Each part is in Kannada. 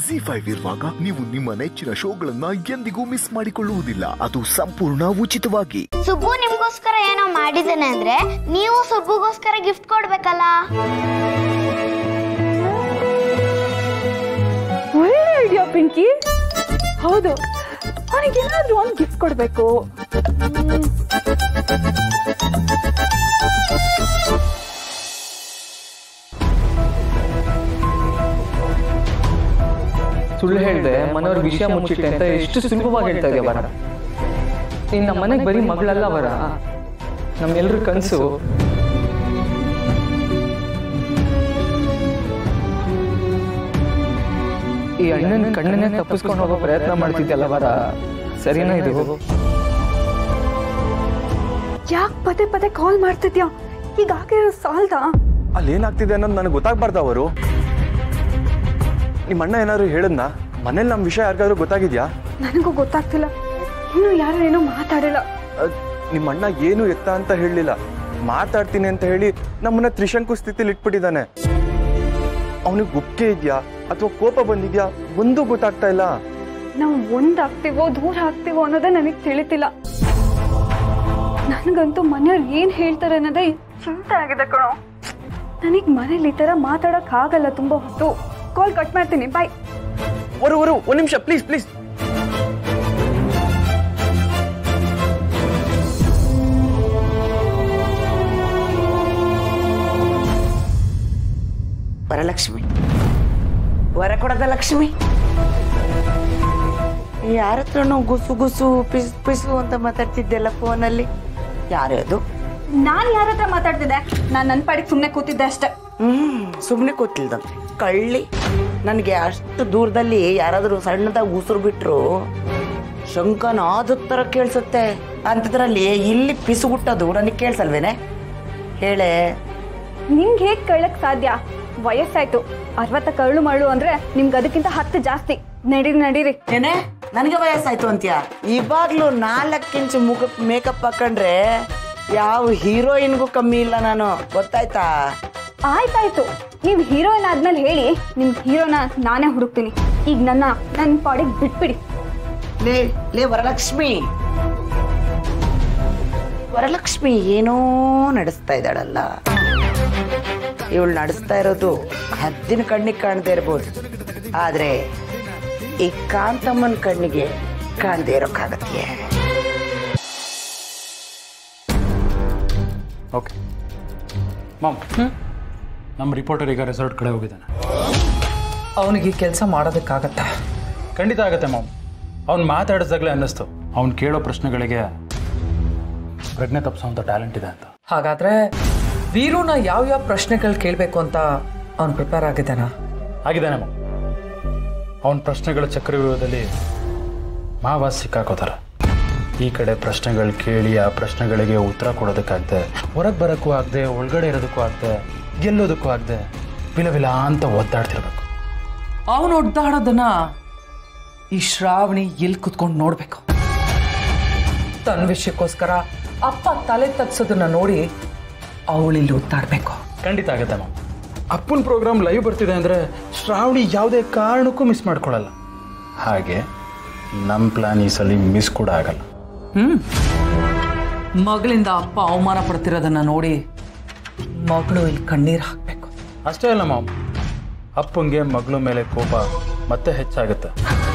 ಜಿ ಫೈವ್ ಇರುವಾಗ ನೀವು ನಿಮ್ಮ ನೆಚ್ಚಿನ ಶೋಗಳನ್ನ ಎಂದಿಗೂ ಮಿಸ್ ಮಾಡಿಕೊಳ್ಳುವುದಿಲ್ಲ ಅದು ಸಂಪೂರ್ಣ ಉಚಿತವಾಗಿ ಸುಬ್ಬು ನಿಮ್ಗೋಸ್ಕರ ಏನೋ ಮಾಡಿದ್ದೇನೆ ಅಂದ್ರೆ ನೀವು ಸುಬ್ಬುಗೋಸ್ಕರ ಗಿಫ್ಟ್ ಕೊಡ್ಬೇಕಲ್ಲ ಒಳ್ಳೆ ಐಡಿಯಾ ಪಿಂಕಿ ಹೌದು ಅವನಿಗೆ ಏನಾದ್ರೂ ಒಂದು ಗಿಫ್ಟ್ ಕೊಡ್ಬೇಕು ಸುಳ್ಳು ಹೇಳ್ದೆ ಮನೆಯವ್ರ ವಿಷಯ ಮುಚ್ಚಿಟ್ಟೆ ಅಂತ ಎಷ್ಟು ಸುಲಭವಾಗಿ ಹೇಳ್ತಾ ಇದೆಯಾ ವರ ನೀನ್ ನಮ್ಮ ಮನೆಗೆ ಬರೀ ಮಗಳಲ್ಲ ವರ ನಮ್ಮೆಲ್ರ ಕನ್ಸು ಈ ಅಣ್ಣನ ಕಣ್ಣನ್ನೇ ತಪ್ಪಿಸ್ಕೊಂಡು ಹೋಗೋ ಪ್ರಯತ್ನ ಮಾಡ್ತಿದ್ಯಲ್ಲ ವರ ಸರಿನಾ ಇದು ಯಾಕೆ ಪದೇ ಪದೇ ಕಾಲ್ ಮಾಡ್ತಿದ್ಯಾ ಈಗ ಆಗಿರೋ ಸಾಲ್ದಾ ಅಲ್ಲಿ ಏನಾಗ್ತಿದೆ ಅನ್ನೋದು ನನಗೆ ಗೊತ್ತಾಗ್ಬಾರ್ದ ಅವರು ನಿಮ್ಮ ಅಣ್ಣ ಏನಾದ್ರು ಹೇಳದ್ನ ಮನೇಲಿ ನಮ್ಮ ವಿಷಯ ಯಾರಿಗಾದ್ರೂ ಗೊತ್ತಾಗಿದ್ಯಾ ನನಗೂ ಗೊತ್ತಾಗ್ತಿಲ್ಲ ಇನ್ನು ಯಾರು ಏನೋ ಮಾತಾಡಿಲ್ಲ ಅದ್ ನಿಮ್ಮ ಅಣ್ಣ ಏನು ಎತ್ತ ಅಂತ ಹೇಳಲಿಲ್ಲ ಮಾತಾಡ್ತೀನಿ ಅಂತ ಹೇಳಿ ನಮ್ಮನ್ನ ತ್ರಿಶಂಕು ಸ್ಥಿತಿಲಿ ಇಟ್ಬಿಟ್ಟಿದ್ದಾನೆ ಅವನಿಗೆ ಗುಪ್ಕೆ ಇದೆಯಾ ಅಥವಾ ಕೋಪ ಬಂದಿದ್ಯಾ ಒಂದೂ ಗೊತ್ತಾಗ್ತಾ ಇಲ್ಲ ನಾವು ಒಂದಾಗ್ತೀವೋ ದೂರ ಆಗ್ತೀವೋ ಅನ್ನೋದೇ ನನಗೆ ತಿಳಿತಿಲ್ಲ ನನಗಂತೂ ಮನೆಯವ್ರು ಏನ್ ಹೇಳ್ತಾರೆ ಅನ್ನೋದೇ ಚಿಂತೆ ಆಗಿದೆ ಕಣೋ ನನಗೆ ಮನೇಲಿ ಈ ತರ ಮಾತಾಡಕ್ ಆಗಲ್ಲ ತುಂಬಾ ಹೊತ್ತು ಕಾಲ್ ಕಟ್ ಮಾಡ್ತೀನಿ ಬಾಯ್ ಅವರು ಅವರು ಒಂದ್ ನಿಮಿಷ ಪ್ಲೀಸ್ ಪ್ಲೀಸ್ ವರಲಕ್ಷ್ಮಿ ವರ ಕೊಡದ ಲಕ್ಷ್ಮಿ ಯಾರ ಹತ್ರನೂ ಗುಸು ಗುಸು ಪಿಸ್ ಪಿಸು ಅಂತ ಮಾತಾಡ್ತಿದ್ದೆಲ್ಲ ಫೋನಲ್ಲಿ ಯಾರೇ ಅದು ನಾನ್ ಯಾರ ಹತ್ರ ಮಾತಾಡ್ತಿದ್ದೆ ನಾನ್ ನನ್ನ ಪಾಡಿಗೆ ಸುಮ್ಮನೆ ಕೂತಿದ್ದೆ ಅಷ್ಟೇ ಹ್ಮ್ ಸುಮ್ಮನೆ ಕೂತಿಲ್ದಂತೆ ಕಳ್ಳಿ ನನಗೆ ಅಷ್ಟು ದೂರದಲ್ಲಿ ಯಾರಾದರೂ ಸಣ್ಣದಾಗಿ ಉಸಿರು ಬಿಟ್ರು ಶಂಕನಾದ ಥರ ಕೇಳಿಸುತ್ತೆ ಅಂಥದ್ರಲ್ಲಿ ಇಲ್ಲಿ ಪಿಸುಗುಟ್ಟೋದು ನನಗೆ ಕೇಳಿಸಲ್ವೇನೆ ಹೇಳೆ ನಿಮ್ಗೆ ಹೇಗ್ ಕಳ್ಳಕ್ ಸಾಧ್ಯ ವಯಸ್ಸಾಯ್ತು ಅರವತ್ತ ಕರಳು ಮರಳು ಅಂದ್ರೆ ನಿಮ್ಗೆ ಅದಕ್ಕಿಂತ ಹತ್ತು ಜಾಸ್ತಿ ನಡೀರಿ ನಡೀರಿ ಏನೇ ನನಗೆ ವಯಸ್ಸಾಯ್ತು ಅಂತ್ಯಾ ಇವಾಗ್ಲೂ ನಾಲ್ಕು ಇಂಚು ಮುಖಕ್ಕೆ ಮೇಕಪ್ ಹಾಕೊಂಡ್ರೆ ಯಾವ ಹೀರೋಯಿನ್ಗೂ ಕಮ್ಮಿ ಇಲ್ಲ ನಾನು ಗೊತ್ತಾಯ್ತಾ ಆಯ್ತಾಯ್ತು ನೀವು ಹೀರೋಯಿನ್ ಆದ್ಮೇಲೆ ಹೇಳಿ ನಿಮ್ ಹೀರೋನ ನಾನೇ ಹುಡುಕ್ತೀನಿ ಈಗ ನನ್ನ ನನ್ನ ಪಾಡಿಗೆ ಬಿಟ್ಬಿಡಿ ಲೇ ಲೇ ವರಲಕ್ಷ್ಮಿ ವರಲಕ್ಷ್ಮಿ ಏನೋ ನಡೆಸ್ತಾ ಇದ್ದಾಳಲ್ಲ ಇವಳು ನಡೆಸ್ತಾ ಇರೋದು ಹದ್ದಿನ ಕಣ್ಣಿಗೆ ಕಾಣದೇ ಇರ್ಬೋದು ಆದ್ರೆ ಈ ಕಾಂತಮ್ಮನ ಕಣ್ಣಿಗೆ ಕಾಣದೇ ಇರೋಕ್ಕಾಗತ್ತೆ ಓಕೆ ಮಾಮ್ ನಮ್ಮ ರಿಪೋರ್ಟರ್ ಈಗ ರೆಸಾರ್ಟ್ ಕಡೆ ಹೋಗಿದ್ದಾನೆ ಅವನಿಗೆ ಕೆಲಸ ಮಾಡೋದಕ್ಕಾಗತ್ತಾ ಖಂಡಿತ ಆಗತ್ತೆ ಮಾಮ್ ಅವ್ನು ಮಾತಾಡಿದಾಗಲೇ ಅನ್ನಿಸ್ತು ಅವ್ನು ಕೇಳೋ ಪ್ರಶ್ನೆಗಳಿಗೆ ಪ್ರಜ್ಞೆ ತಪ್ಪಿಸೋಂಥ ಟ್ಯಾಲೆಂಟ್ ಇದೆ ಅಂತ ಹಾಗಾದ್ರೆ ವೀರುನ ಯಾವ ಯಾವ ಪ್ರಶ್ನೆಗಳು ಕೇಳಬೇಕು ಅಂತ ಅವ್ನು ಪ್ರಿಪೇರ್ ಆಗಿದ್ದಾನ ಆಗಿದ್ದಾನೆ ಮಾಮ್ ಅವನ ಪ್ರಶ್ನೆಗಳ ಚಕ್ರವ್ಯೂಹದಲ್ಲಿ ಮಾವಾಸ್ ಸಿಕ್ಕಾಕೋತಾರೆ ಈ ಕಡೆ ಪ್ರಶ್ನೆಗಳು ಕೇಳಿ ಆ ಪ್ರಶ್ನೆಗಳಿಗೆ ಉತ್ತರ ಕೊಡೋದಕ್ಕಾಗದೆ ಹೊರಗೆ ಬರೋಕ್ಕೂ ಆಗದೆ ಒಳಗಡೆ ಇರೋದಕ್ಕೂ ಆಗದೆ ಗೆಲ್ಲೋದಕ್ಕೂ ಆಗದೆ ವಿಲ ವಿಲ ಅಂತ ಒದ್ದಾಡ್ತಿರ್ಬೇಕು ಅವನು ಒದ್ದಾಡೋದನ್ನ ಈ ಶ್ರಾವಣಿ ಎಲ್ಲಿ ಕುತ್ಕೊಂಡು ನೋಡ್ಬೇಕು ತನ್ನ ವಿಷಯಕ್ಕೋಸ್ಕರ ಅಪ್ಪ ತಲೆ ತಗ್ಸೋದನ್ನ ನೋಡಿ ಅವಳಿಲ್ಲಿ ಒತ್ತಾಡ್ಬೇಕು ಖಂಡಿತ ಆಗುತ್ತೆ ಮ್ಯಾಮ್ ಅಪ್ಪನ ಪ್ರೋಗ್ರಾಮ್ ಲೈವ್ ಬರ್ತಿದೆ ಅಂದರೆ ಶ್ರಾವಣಿ ಯಾವುದೇ ಕಾರಣಕ್ಕೂ ಮಿಸ್ ಮಾಡ್ಕೊಳ್ಳಲ್ಲ ಹಾಗೆ ನಮ್ಮ ಪ್ಲಾನ್ ಈ ಸಲ ಮಿಸ್ ಕೂಡ ಆಗಲ್ಲ ಹ್ಮ್ ಮಗಳಿಂದ ಅಪ್ಪ ಅವಮಾನ ಪಡ್ತಿರೋದನ್ನ ನೋಡಿ ಮಗಳು ಇಲ್ಲಿ ಕಣ್ಣೀರು ಹಾಕ್ಬೇಕು ಅಷ್ಟೇ ಅಲ್ಲ ಮಾಮ್ ಅಪ್ಪಂಗೆ ಮಗಳ ಮೇಲೆ ಕೋಪ ಮತ್ತೆ ಹೆಚ್ಚಾಗುತ್ತೆ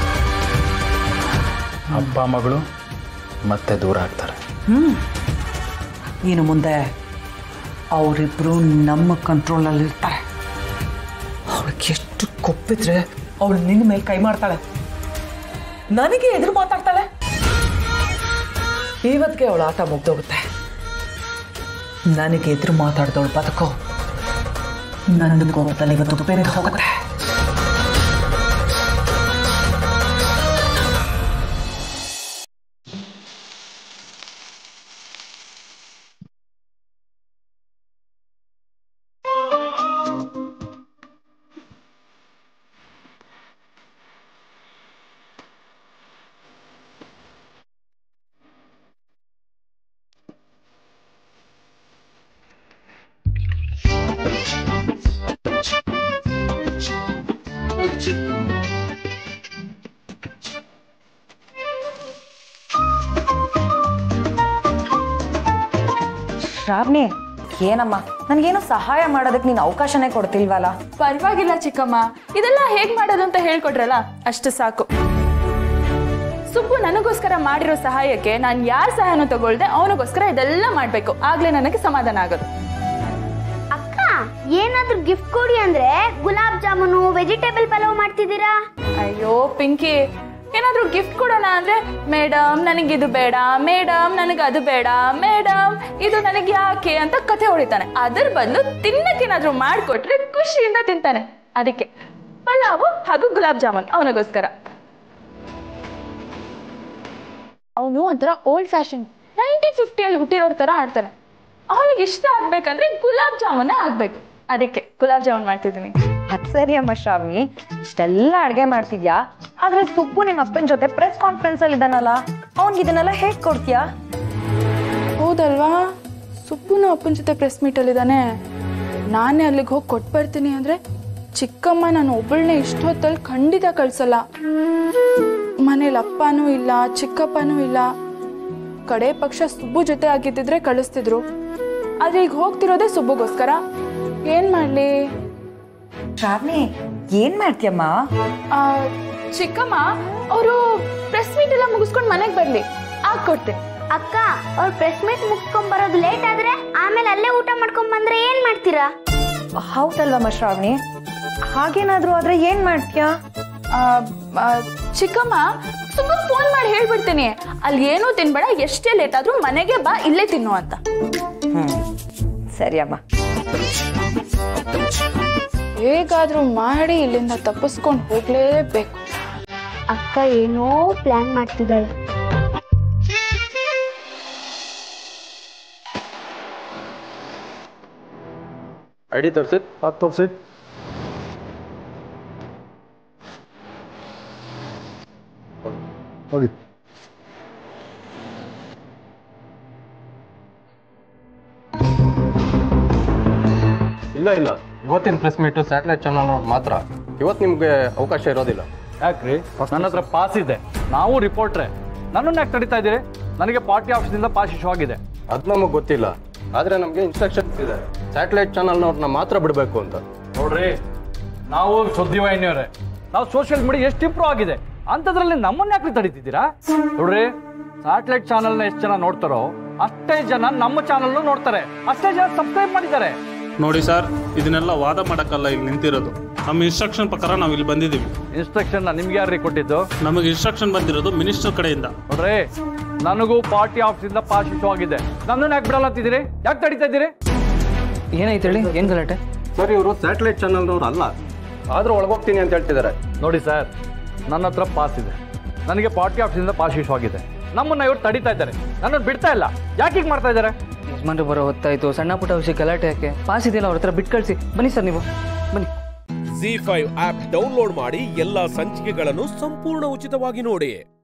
ಅಪ್ಪ ಮಗಳು ಮತ್ತೆ ದೂರ ಆಗ್ತಾರೆ ಹ್ಮ್ ಇನ್ನು ಮುಂದೆ ಅವರಿಬ್ರು ನಮ್ಮ ಕಂಟ್ರೋಲಲ್ಲಿ ಇರ್ತಾರೆ ಅವಳಿಗೆ ಎಷ್ಟು ಕೊಪ್ಪಿದ್ರೆ ಅವಳು ನಿನ್ನ ಮೇಲೆ ಕೈ ಮಾಡ್ತಾಳೆ ನನಗೆ ಎದುರು ಮಾತಾಡ್ತಾಳೆ ಇವತ್ತಿಗೆ ಅವಳ ಆಟ ಮುಗ್ದೋಗುತ್ತೆ ನನಗೆ ಎದುರು ಮಾತಾಡ್ದವಳು ಬದುಕೋ ನನ್ನ ಕೋಪದಲ್ಲಿ ಇವತ್ತು ಬೆರೆದು ಹೋಗುತ್ತೆ ಶ್ರಾವ್ನಿ ಏನಮ್ಮ ನನಗೇನು ಸಹಾಯ ಮಾಡೋದಕ್ಕೆ ನೀನು ಅವಕಾಶನೇ ಕೊಡ್ತಿಲ್ವಲ್ಲ ಪರವಾಗಿಲ್ಲ ಚಿಕ್ಕಮ್ಮ ಇದೆಲ್ಲ ಹೇಗ್ ಮಾಡೋದು ಅಂತ ಹೇಳ್ಕೊಟ್ರಲ್ಲ ಅಷ್ಟು ಸಾಕು ಸುಬ್ಬು ನನಗೋಸ್ಕರ ಮಾಡಿರೋ ಸಹಾಯಕ್ಕೆ ನಾನು ಯಾರ ಸಹಾಯನೂ ತಗೊಳ್ದೆ ಅವನಿಗೋಸ್ಕರ ಇದೆಲ್ಲ ಮಾಡ್ಬೇಕು ಆಗ್ಲೇ ನನಗೆ ಸಮಾಧಾನ ಆಗೋದು ಅಕ್ಕ ಏನಾದ್ರೂ ಗಿಫ್ಟ್ ಕೊಡಿ ಅಂದ್ರೆ ಗುಲಾಬ್ ಜಾಮೂನು ವೆಜಿಟೇಬಲ್ ಪಲಾವ್ ಮಾಡ್ತಿದ್ದೀರಾ ಅಯ್ಯೋ ಪಿಂಕಿ ಏನಾದ್ರೂ ಗಿಫ್ಟ್ ಕೊಡೋಣ ಅಂದ್ರೆ ಮೇಡಮ್ ನನಗೆ ಇದು ಬೇಡ ಮೇಡಮ್ ನನಗೆ ಅದು ಬೇಡ ಮೇಡಮ್ ಇದು ನನಗೆ ಯಾಕೆ ಅಂತ ಕಥೆ ಹೊಡಿತಾನೆ ಅದ್ರ ಬದಲು ತಿನ್ನಕ್ಕೇನಾದ್ರೂ ಮಾಡಿಕೊಟ್ರೆ ಖುಷಿಯಿಂದ ತಿಂತಾನೆ ಅದಕ್ಕೆ ಪಲಾವು ಹಾಗೂ ಗುಲಾಬ್ ಜಾಮೂನ್ ಅವನಿಗೋಸ್ಕರ ಅವನು ಒಂಥರ ಓಲ್ಡ್ ಫ್ಯಾಷನ್ ನೈನ್ಟೀನ್ ಫಿಫ್ಟಿಯಲ್ಲಿ ಹುಟ್ಟಿರೋರ್ ತರ ಆಡ್ತಾನೆ ಅವನಿಗೆ ಇಷ್ಟ ಆಗ್ಬೇಕಂದ್ರೆ ಗುಲಾಬ್ ಜಾಮೂನೇ ಆಗ್ಬೇಕು ಅದಕ್ಕೆ ಗುಲಾಬ್ ಜಾಮೂನ್ ಮಾಡ್ತಿದ್ದೀನಿ ಅದ್ ಸರಿ ಅಮ್ಮ ಶ್ರಾವ್ನಿ ಇಷ್ಟೆಲ್ಲ ಅಡ್ಗೆ ಮಾಡ್ತಿದ್ಯಾ ಆದ್ರೆ ಸುಬ್ಬು ನಿಮ್ಮ ಅಪ್ಪನ ಜೊತೆ ಪ್ರೆಸ್ ಕಾನ್ಫರೆನ್ಸ್ ಅಲ್ಲಿ ಇದ್ದಾನಲ್ಲ ಅವ್ನಿಗೆ ಇದನ್ನೆಲ್ಲ ಹೇಗ್ ಕೊಡ್ತೀಯಾ ಹೌದಲ್ವಾ ಸುಬ್ಬುನು ಅಪ್ಪನ ಜೊತೆ ಪ್ರೆಸ್ ಮೀಟಲ್ಲಿದ್ದಾನೆ ನಾನೇ ಅಲ್ಲಿಗೆ ಹೋಗಿ ಕೊಟ್ಟು ಬರ್ತೀನಿ ಅಂದ್ರೆ ಚಿಕ್ಕಮ್ಮ ನಾನು ಒಬ್ಬಳನ್ನೇ ಇಷ್ಟೊತ್ತಲ್ಲಿ ಖಂಡಿತ ಕಳ್ಸಲ್ಲ ಮನೇಲಿ ಅಪ್ಪನೂ ಇಲ್ಲ ಚಿಕ್ಕಪ್ಪನೂ ಇಲ್ಲ ಕಡೆ ಪಕ್ಷ ಸುಬ್ಬು ಜೊತೆ ಆಗಿದ್ದಿದ್ರೆ ಕಳಿಸ್ತಿದ್ರು ಆದ್ರೆ ಈಗ ಹೋಗ್ತಿರೋದೇ ಸುಬ್ಬುಗೋಸ್ಕರ ಏನ್ ಮಾಡ್ಲಿ ಶ್ರಾವ್ನಿ ಏನ್ ಮಾಡ್ತೀಯಮ್ಮ ಆ, ಚಿಕ್ಕಮ್ಮ ಅವರು ಪ್ರೆಸ್ ಮೀಟ್ ಎಲ್ಲ ಮುಗಿಸ್ಕೊಂಡು ಮನೆಗೆ ಬರ್ಲಿ ಕೊಡ್ತೀನಿ ಅಕ್ಕ ಅವ್ರು ಪ್ರೆಸ್ ಮೀಟ್ ಮುಗಿಸ್ಕೊಂಡ್ ಬರೋದು ಲೇಟ್ ಆದ್ರೆ ಆಮೇಲೆ ಅಲ್ಲೇ ಊಟ ಮಾಡ್ಕೊಂಡ್ ಬಂದ್ರೆ ಏನ್ ಮಾಡ್ತೀರಾ ಹೌದಲ್ವಮ್ಮ ಶ್ರಾವ್ನಿ ಹಾಗೇನಾದ್ರೂ ಆದ್ರೆ ಏನ್ ಮಾಡ್ತೀಯಾ ಆ, ಆ, ಚಿಕ್ಕಮ್ಮ ಸುಮ್ಮ ಫೋನ್ ಮಾಡಿ ಹೇಳ್ಬಿಡ್ತೀನಿ ಅಲ್ಲಿ ಏನೂ ತಿನ್ಬೇಡ ಎಷ್ಟೇ ಲೇಟ್ ಆದ್ರೂ ಮನೆಗೆ ಬಾ ಇಲ್ಲೇ ತಿನ್ನು ಅಂತ ಹ್ಮ್ ಸರಿ ಅಮ್ಮ ಹೇಗಾದ್ರೂ ಮಾಡಿ ಇಲ್ಲಿಂದ ತಪ್ಪಿಸ್ಕೊಂಡು ಹೋಗ್ಲೇಬೇಕು ಅಕ್ಕ ಏನೋ ಪ್ಲಾನ್ ಮಾಡ್ತಿದ್ದಾಳೆ ಐಡಿ ತೋರಿಸಿ ತೋರಿಸಿ ಹೋಗಿ ಇಲ್ಲ ಇಲ್ಲ ಇವತ್ತಿನ ಪ್ರೆಸ್ ಮೀಟು ಸ್ಯಾಟಲೈಟ್ ಚಾನಲ್ ಮಾತ್ರ ಇವತ್ತು ನಿಮಗೆ ಅವಕಾಶ ಇರೋದಿಲ್ಲ ಯಾಕ್ರಿ ನನ್ನ ಹತ್ರ ಪಾಸ್ ಇದೆ ನಾವು ರಿಪೋರ್ಟ್ರೆ ನನ್ನನ್ನು ಯಾಕೆ ತಡಿತಾ ಇದ್ದೀರಿ ನನಗೆ ಪಾರ್ಟಿ ಆಫೀಸಿಂದ ಪಾಸ್ ಇಶ್ಯೂ ಆಗಿದೆ ಅದು ನಮಗೆ ಗೊತ್ತಿಲ್ಲ ಆದರೆ ನಮಗೆ ಇನ್ಸ್ಟ್ರಕ್ಷನ್ಸ್ ಇದೆ ಸ್ಯಾಟಲೈಟ್ ಚಾನಲ್ನವ್ರನ್ನ ಮಾತ್ರ ಬಿಡಬೇಕು ಅಂತ ನೋಡ್ರಿ ನಾವು ಸುದ್ದಿವಾಹಿನಿಯವರೇ ನಾವು ಸೋಷಿಯಲ್ ಮೀಡಿಯಾ ಎಷ್ಟು ಇಂಪ್ರೂವ್ ಆಗಿದೆ ಅಂಥದ್ರಲ್ಲಿ ನಮ್ಮನ್ನ ಯಾಕೆ ತಡೀತಿದ್ದೀರಾ ನೋಡ್ರಿ ಸ್ಯಾಟಲೈಟ್ ಚಾನಲ್ನ ಎಷ್ಟು ಜನ ನೋಡ್ತಾರೋ ಅಷ್ಟೇ ಜನ ನಮ್ಮ ಚಾನಲ್ನು ನೋಡ್ತಾರೆ ಅಷ್ಟೇ ಜನ ಸಬ್ಸ್ಕ್ರೈಬ್ ಮಾಡಿದ್ದಾರೆ ನೋಡಿ ಸರ್ ಇದನ್ನೆಲ್ಲ ವಾದ ಮಾಡಕ್ಕಲ್ಲ ಇಲ್ಲಿ ನಿಂತಿರೋದು ನಮ್ಮ ಇನ್ಸ್ಟ್ರಕ್ಷನ್ ಪ್ರಕಾರ ನಾವು ಇಲ್ಲಿ ಬಂದಿದ್ದೀವಿ ಇನ್ಸ್ಟ್ರಕ್ಷನ್ ನಿಮ್ಗೆ ಯಾರ್ರಿ ಕೊಟ್ಟಿದ್ದು ನಮಗೆ ಇನ್ಸ್ಟ್ರಕ್ಷನ್ ಬಂದಿರೋದು ಮಿನಿಸ್ಟರ್ ಕಡೆಯಿಂದ ನೋಡ್ರಿ ನನಗೂ ಪಾರ್ಟಿ ಆಫೀಸಿಂದ ಪಾಸ್ ಇಶ್ಯೂ ಆಗಿದೆ ನನ್ನನ್ನು ಯಾಕೆ ಬಿಡಲ್ಲ ಅಂತಿದ್ದೀರಿ ಯಾಕೆ ತಡೀತಾ ಇದ್ದೀರಿ ಏನಾಯ್ತು ಹೇಳಿ ಏನ್ ಗಲಾಟೆ ಸರ್ ಇವರು ಸ್ಯಾಟಲೈಟ್ ಚಾನಲ್ನವ್ರು ಅಲ್ಲ ಆದರೂ ಒಳಗೋಗ್ತೀನಿ ಅಂತ ಹೇಳ್ತಿದ್ದಾರೆ ನೋಡಿ ಸರ್ ನನ್ನ ಹತ್ರ ಪಾಸ್ ಇದೆ ನನಗೆ ಪಾರ್ಟಿ ಆಫೀಸಿಂದ ಪಾಸ್ ಇಶ್ಯೂ ಆಗಿದೆ ನಮ್ಮನ್ನ ಇವ್ರು ತಡೀತಾ ಇದ್ದಾರೆ ನನ್ನನ್ನು ಬಿಡ್ತಾ ಇಲ್ಲ ಯಾಕೆ ಹೀಗೆ ಮಾಡ್ತಾ ಇದ್ದಾರೆ ಯಜಮಾನ್ರು ಬರೋ ಹೊತ್ತಾಯ್ತು ಸಣ್ಣ ಪುಟ್ಟ ವಿಷಯ ಗಲಾಟೆ ಯಾಕೆ ಪಾಸ್ ಇದೆಯಲ್ಲ ಅವ್ರ ಹತ್ರ ಬಿಟ್ಟು ಕಳಿಸಿ ಬನ್ನಿ ಸರ್ ನೀವು ಬನ್ನಿ ಜಿ ಫೈವ್ ಆಪ್ ಡೌನ್ಲೋಡ್ ಮಾಡಿ ಎಲ್ಲಾ ಸಂಚಿಕೆಗಳನ್ನು ಸಂಪೂರ್ಣ ಉಚಿತವಾಗಿ ನೋಡಿ